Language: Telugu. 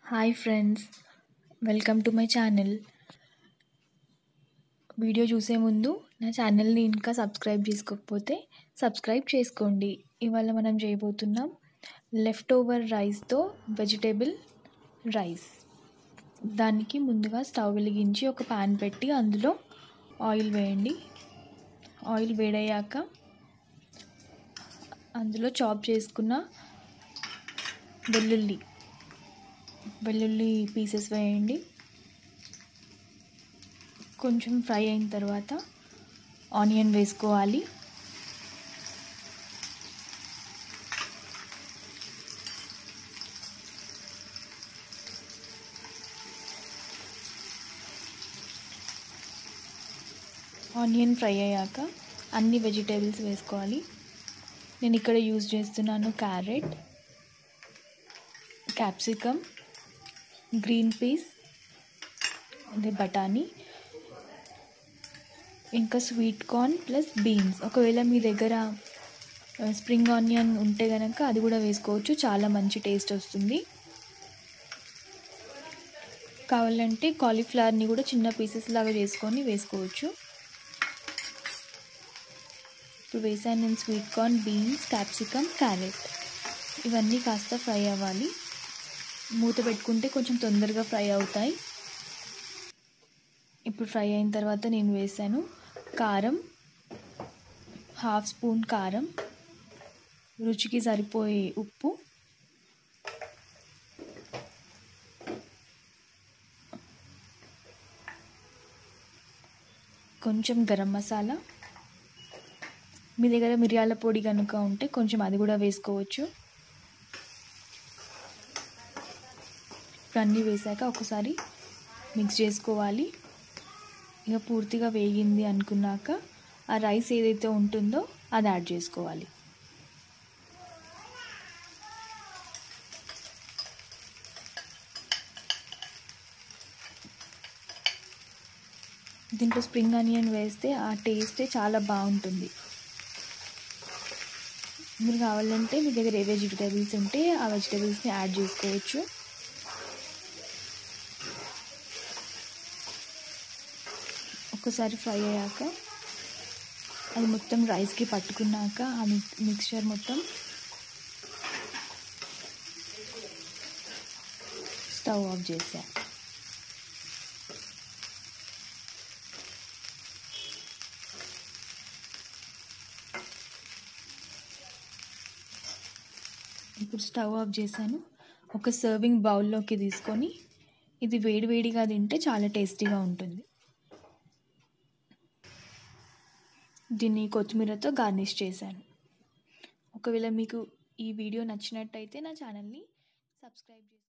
hi friends welcome to my channel video చూసే ముందు నా ఛానల్ని ఇంకా సబ్స్క్రైబ్ చేసుకోకపోతే సబ్స్క్రైబ్ చేసుకోండి ఇవాళ మనం చేయబోతున్నాం లెఫ్ట్ ఓవర్ రైస్తో వెజిటేబుల్ రైస్ దానికి ముందుగా స్టవ్ వెలిగించి ఒక పాన్ పెట్టి అందులో ఆయిల్ వేయండి ఆయిల్ వేడయ్యాక అందులో చాప్ చేసుకున్న వెల్లుల్లి వెల్లుల్లి పీసెస్ వేయండి కొంచెం ఫ్రై అయిన తర్వాత ఆనియన్ వేసుకోవాలి ఆనియన్ ఫ్రై అయ్యాక అన్ని వెజిటేబుల్స్ వేసుకోవాలి నేను ఇక్కడ యూజ్ చేస్తున్నాను క్యారెట్ క్యాప్సికమ్ గ్రీన్ పీస్ అదే బఠానీ ఇంకా స్వీట్ కార్న్ ప్లస్ బీన్స్ ఒకవేళ మీ దగ్గర స్ప్రింగ్ ఆనియన్ ఉంటే కనుక అది కూడా వేసుకోవచ్చు చాలా మంచి టేస్ట్ వస్తుంది కావాలంటే కాలీఫ్లవర్ని కూడా చిన్న పీసెస్ లాగా చేసుకొని వేసుకోవచ్చు ఇప్పుడు వేసాను నేను sweet corn beans capsicum carrot ఇవన్నీ కాస్త ఫ్రై అవ్వాలి మూత పెట్టుకుంటే కొంచెం తొందరగా ఫ్రై అవుతాయి ఇప్పుడు ఫ్రై అయిన తర్వాత నేను వేసాను కారం హాఫ్ స్పూన్ కారం రుచికి సరిపోయే ఉప్పు కొంచెం గరం మసాలా మీ దగ్గర మిరియాల పొడి కనుక ఉంటే కొంచెం అది కూడా వేసుకోవచ్చు ఇప్పుడు అన్నీ వేసాక ఒకసారి మిక్స్ చేసుకోవాలి ఇక పూర్తిగా వేగింది అనుకున్నాక ఆ రైస్ ఏదైతే ఉంటుందో అది యాడ్ చేసుకోవాలి దీంట్లో స్ప్రింగ్ ఆనియన్ వేస్తే ఆ టేస్టే చాలా బాగుంటుంది మీరు కావాలంటే మీ దగ్గర ఏ వెజిటేబుల్స్ ఉంటే ఆ వెజిటేబుల్స్ని యాడ్ చేసుకోవచ్చు ఒక్కసారి ఫ్రై అయ్యాక అది మొత్తం రైస్కి పట్టుకున్నాక ఆ మిక్స్చర్ మొత్తం స్టవ్ ఆఫ్ చేసా ఇప్పుడు స్టవ్ ఆఫ్ చేశాను ఒక సర్వింగ్ బౌల్లోకి తీసుకొని ఇది వేడివేడిగా తింటే చాలా టేస్టీగా ఉంటుంది దీన్ని కొత్తిమీరతో గార్నిష్ చేశాను ఒకవేళ మీకు ఈ వీడియో నచ్చినట్టయితే నా ఛానల్ని సబ్స్క్రైబ్ చేసి